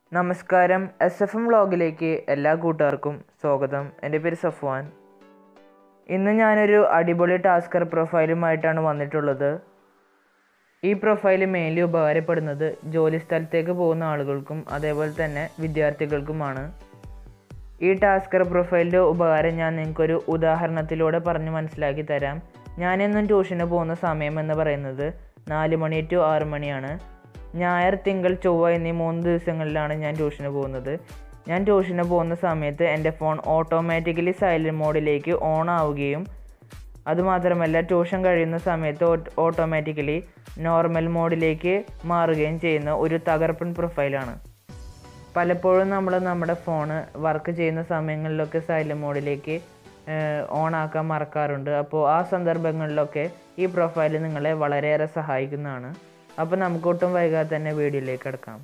നമസ്കാരം S F M വ്ളോഗിലേക്ക് എല്ലാ കൂട്ടുകാർക്കും സ്വാഗതം എൻ്റെ പേര് സഫ്വാൻ ഇന്ന് ഞാനൊരു അടിപൊളി ടാസ്കർ പ്രൊഫൈലുമായിട്ടാണ് വന്നിട്ടുള്ളത് ഈ പ്രൊഫൈൽ മെയിൻലി ഉപകാരപ്പെടുന്നത് ജോലി സ്ഥലത്തേക്ക് പോകുന്ന ആളുകൾക്കും അതേപോലെ തന്നെ വിദ്യാർത്ഥികൾക്കുമാണ് ഈ ടാസ്കർ പ്രൊഫൈലിൻ്റെ ഉപകാരം ഞാൻ നിങ്ങൾക്കൊരു ഉദാഹരണത്തിലൂടെ പറഞ്ഞ് മനസ്സിലാക്കി തരാം ഞാനെന്നും ട്യൂഷന് പോകുന്ന സമയം എന്ന് പറയുന്നത് നാല് മണി ടു ആറ് മണിയാണ് ഞായർ തിങ്കൾ ചൊവ്വ എന്നീ മൂന്ന് ദിവസങ്ങളിലാണ് ഞാൻ ട്യൂഷന് പോകുന്നത് ഞാൻ ട്യൂഷന് പോകുന്ന സമയത്ത് എൻ്റെ ഫോൺ ഓട്ടോമാറ്റിക്കലി സൈലൻറ്റ് മോഡിലേക്ക് ഓൺ ആവുകയും അതുമാത്രമല്ല ട്യൂഷൻ കഴിയുന്ന സമയത്ത് ഓട്ടോമാറ്റിക്കലി നോർമൽ മോഡിലേക്ക് മാറുകയും ചെയ്യുന്ന ഒരു തകർപ്പൻ പ്രൊഫൈലാണ് പലപ്പോഴും നമ്മൾ നമ്മുടെ ഫോണ് വർക്ക് ചെയ്യുന്ന സമയങ്ങളിലൊക്കെ സൈലൻറ്റ് മോഡിലേക്ക് ഓൺ ആക്കാൻ മറക്കാറുണ്ട് അപ്പോൾ ആ സന്ദർഭങ്ങളിലൊക്കെ ഈ പ്രൊഫൈൽ നിങ്ങളെ വളരെയേറെ സഹായിക്കുന്നതാണ് അപ്പോൾ നമുക്കൊട്ടും വൈകാതെ തന്നെ വീഡിയോയിലേക്ക് കിടക്കാം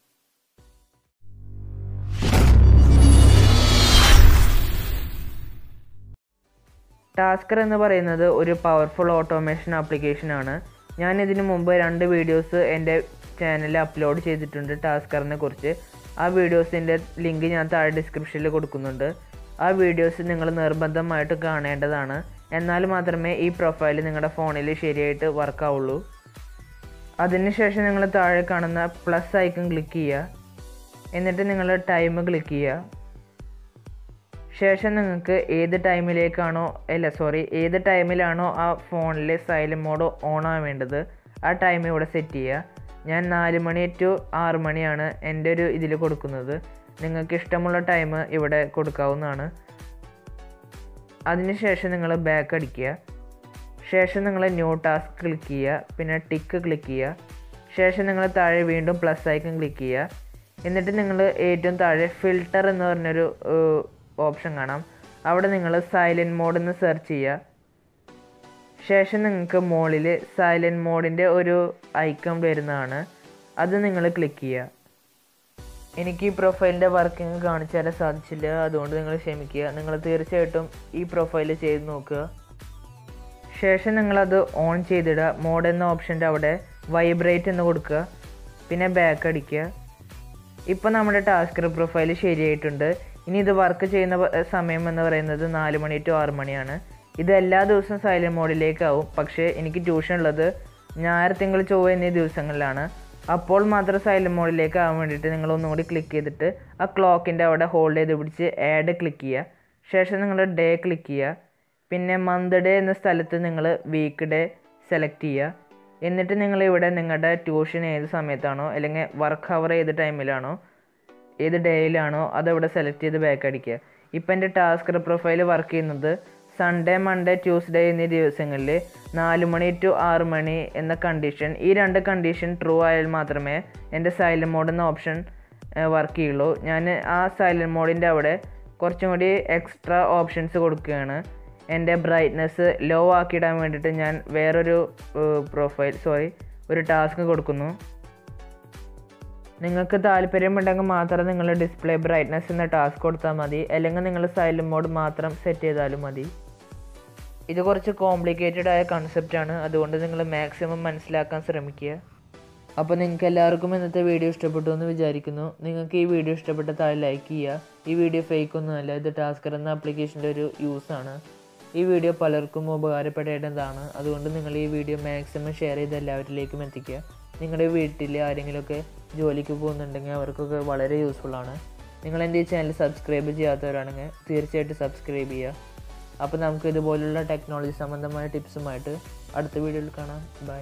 ടാസ്കർ എന്ന് പറയുന്നത് ഒരു പവർഫുൾ ഓട്ടോമേഷൻ ആപ്ലിക്കേഷനാണ് ഞാൻ ഇതിനു മുമ്പ് രണ്ട് വീഡിയോസ് എൻ്റെ ചാനലിൽ അപ്ലോഡ് ചെയ്തിട്ടുണ്ട് ടാസ്കറിനെ കുറിച്ച് ആ വീഡിയോസിൻ്റെ ലിങ്ക് ഞാൻ താഴെ ഡിസ്ക്രിപ്ഷനിൽ കൊടുക്കുന്നുണ്ട് ആ വീഡിയോസ് നിങ്ങൾ നിർബന്ധമായിട്ട് കാണേണ്ടതാണ് എന്നാൽ മാത്രമേ ഈ പ്രൊഫൈൽ നിങ്ങളുടെ ഫോണിൽ ശരിയായിട്ട് വർക്ക് ആവുള്ളൂ അതിനുശേഷം നിങ്ങൾ താഴെ കാണുന്ന പ്ലസ് ഐക്കൺ ക്ലിക്ക് ചെയ്യുക എന്നിട്ട് നിങ്ങൾ ടൈം ക്ലിക്ക് ചെയ്യുക ശേഷം നിങ്ങൾക്ക് ഏത് ടൈമിലേക്കാണോ അല്ല സോറി ഏത് ടൈമിലാണോ ആ ഫോണിൽ സൈലൻറ്റ് മോഡ് ഓൺ ആവേണ്ടത് ആ ടൈം ഇവിടെ സെറ്റ് ചെയ്യുക ഞാൻ നാല് മണി ടു ആറ് മണിയാണ് എൻ്റെ ഒരു ഇതിൽ കൊടുക്കുന്നത് നിങ്ങൾക്ക് ഇഷ്ടമുള്ള ടൈം ഇവിടെ കൊടുക്കാവുന്നതാണ് അതിനുശേഷം നിങ്ങൾ ബാക്ക് അടിക്കുക ശേഷം നിങ്ങൾ ന്യൂ ടാസ്ക് ക്ലിക്ക് ചെയ്യുക പിന്നെ ടിക്ക് ക്ലിക്ക് ചെയ്യുക ശേഷം നിങ്ങൾ താഴെ വീണ്ടും പ്ലസ് ഐക്കൺ ക്ലിക്ക് ചെയ്യുക എന്നിട്ട് നിങ്ങൾ ഏറ്റവും താഴെ ഫിൽട്ടർ എന്ന് പറഞ്ഞൊരു ഓപ്ഷൻ കാണാം അവിടെ നിങ്ങൾ സൈലൻറ്റ് മോഡ് എന്ന് സെർച്ച് ചെയ്യുക ശേഷം നിങ്ങൾക്ക് മുകളിൽ സൈലൻറ്റ് മോഡിൻ്റെ ഒരു ഐക്കൺ വരുന്നതാണ് അത് നിങ്ങൾ ക്ലിക്ക് ചെയ്യുക എനിക്ക് ഈ പ്രൊഫൈലിൻ്റെ വർക്കിംഗ് കാണിച്ചു തരാൻ സാധിച്ചില്ല അതുകൊണ്ട് നിങ്ങൾ ക്ഷമിക്കുക നിങ്ങൾ തീർച്ചയായിട്ടും ഈ പ്രൊഫൈൽ ചെയ്ത് നോക്കുക ശേഷം നിങ്ങളത് ഓൺ ചെയ്തിടുക മോഡ് എന്ന ഓപ്ഷൻ്റെ അവിടെ വൈബ്രേറ്റ് എന്ന് കൊടുക്കുക പിന്നെ ബാക്ക് അടിക്കുക ഇപ്പോൾ നമ്മുടെ ടാസ്കർ പ്രൊഫൈൽ ശരിയായിട്ടുണ്ട് ഇനി ഇത് വർക്ക് ചെയ്യുന്ന സമയം എന്ന് പറയുന്നത് നാല് മണി ടു ആറ് മണിയാണ് ഇത് എല്ലാ ദിവസവും സൈലൻറ്റ് മോഡിലേക്കാവും പക്ഷേ എനിക്ക് ട്യൂഷൻ ഉള്ളത് ഞായർ തിങ്കൾ ചൊവ്വ എന്നീ ദിവസങ്ങളിലാണ് അപ്പോൾ മാത്രം സൈലൻറ്റ് മോഡിലേക്ക് ആവാൻ വേണ്ടിയിട്ട് നിങ്ങൾ ഒന്നും കൂടി ക്ലിക്ക് ചെയ്തിട്ട് ആ ക്ലോക്കിൻ്റെ അവിടെ ഹോൾഡ് ചെയ്ത് പിടിച്ച് ആഡ് ക്ലിക്ക് ചെയ്യുക ശേഷം നിങ്ങൾ ഡേ ക്ലിക്ക് ചെയ്യുക പിന്നെ മന്ത് ഡേ എന്ന സ്ഥലത്ത് നിങ്ങൾ വീക്ക് ഡേ സെലക്ട് ചെയ്യുക എന്നിട്ട് നിങ്ങൾ ഇവിടെ നിങ്ങളുടെ ട്യൂഷൻ ഏത് സമയത്താണോ അല്ലെങ്കിൽ വർക്ക് ഹവർ ഏത് ടൈമിലാണോ ഏത് ഡേയിലാണോ അതവിടെ സെലക്ട് ചെയ്ത് ബാക്ക് അടിക്കുക ഇപ്പം എൻ്റെ ടാസ്ക് പ്രൊഫൈൽ വർക്ക് ചെയ്യുന്നത് സൺഡേ മൺഡേ ട്യൂസ്ഡേ എന്നീ ദിവസങ്ങളിൽ നാല് മണി ടു ആറ് മണി എന്ന കണ്ടീഷൻ ഈ രണ്ട് കണ്ടീഷൻ ട്രൂ ആയാൽ മാത്രമേ എൻ്റെ സൈലൻറ്റ് മോഡ് എന്ന ഓപ്ഷൻ വർക്ക് ചെയ്യുള്ളൂ ഞാൻ ആ സൈലൻറ്റ് മോഡിൻ്റെ അവിടെ കുറച്ചും കൂടി എക്സ്ട്രാ ഓപ്ഷൻസ് കൊടുക്കുകയാണ് എൻ്റെ ബ്രൈറ്റ്നെസ് ലോ ആക്കിയിടാൻ വേണ്ടിയിട്ട് ഞാൻ വേറൊരു പ്രൊഫൈൽ സോറി ഒരു ടാസ്ക് കൊടുക്കുന്നു നിങ്ങൾക്ക് താല്പര്യമുണ്ടെങ്കിൽ മാത്രം നിങ്ങൾ ഡിസ്പ്ലേ ബ്രൈറ്റ്നസ് എന്ന ടാസ്ക് കൊടുത്താൽ മതി അല്ലെങ്കിൽ നിങ്ങൾ സൈലൻറ്റ് മോഡ് മാത്രം സെറ്റ് ചെയ്താലും മതി ഇത് കുറച്ച് കോംപ്ലിക്കേറ്റഡ് ആയ കൺസെപ്റ്റാണ് അതുകൊണ്ട് നിങ്ങൾ മാക്സിമം മനസ്സിലാക്കാൻ ശ്രമിക്കുക അപ്പോൾ നിങ്ങൾക്ക് എല്ലാവർക്കും ഇന്നത്തെ വീഡിയോ ഇഷ്ടപ്പെട്ടു എന്ന് വിചാരിക്കുന്നു നിങ്ങൾക്ക് ഈ വീഡിയോ ഇഷ്ടപ്പെട്ട താഴെ ലൈക്ക് ചെയ്യുക ഈ വീഡിയോ ഫേക്ക് ഒന്നുമല്ല ഇത് ടാസ്കർ എന്ന ആപ്ലിക്കേഷൻ്റെ ഒരു യൂസാണ് ഈ വീഡിയോ പലർക്കും ഉപകാരപ്പെടേണ്ടതാണ് അതുകൊണ്ട് നിങ്ങൾ ഈ വീഡിയോ മാക്സിമം ഷെയർ ചെയ്ത് എല്ലാവരിലേക്കും എത്തിക്കുക നിങ്ങളുടെ വീട്ടിൽ ആരെങ്കിലുമൊക്കെ ജോലിക്ക് പോകുന്നുണ്ടെങ്കിൽ അവർക്കൊക്കെ വളരെ യൂസ്ഫുള്ളാണ് നിങ്ങൾ എൻ്റെ ഈ ചാനൽ സബ്സ്ക്രൈബ് ചെയ്യാത്തവരാണെങ്കിൽ തീർച്ചയായിട്ടും സബ്സ്ക്രൈബ് ചെയ്യുക അപ്പോൾ നമുക്ക് ഇതുപോലുള്ള ടെക്നോളജി സംബന്ധമായ ടിപ്സുമായിട്ട് അടുത്ത വീഡിയോയിൽ കാണാം ബൈ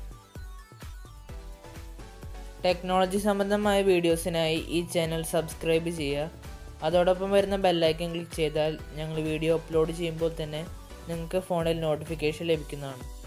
ടെക്നോളജി സംബന്ധമായ വീഡിയോസിനായി ഈ ചാനൽ സബ്സ്ക്രൈബ് ചെയ്യുക അതോടൊപ്പം വരുന്ന ബെല്ലൈക്കൻ ക്ലിക്ക് ചെയ്താൽ ഞങ്ങൾ വീഡിയോ അപ്ലോഡ് ചെയ്യുമ്പോൾ തന്നെ നിങ്ങൾക്ക് ഫോണിൽ നോട്ടിഫിക്കേഷൻ ലഭിക്കുന്നതാണ്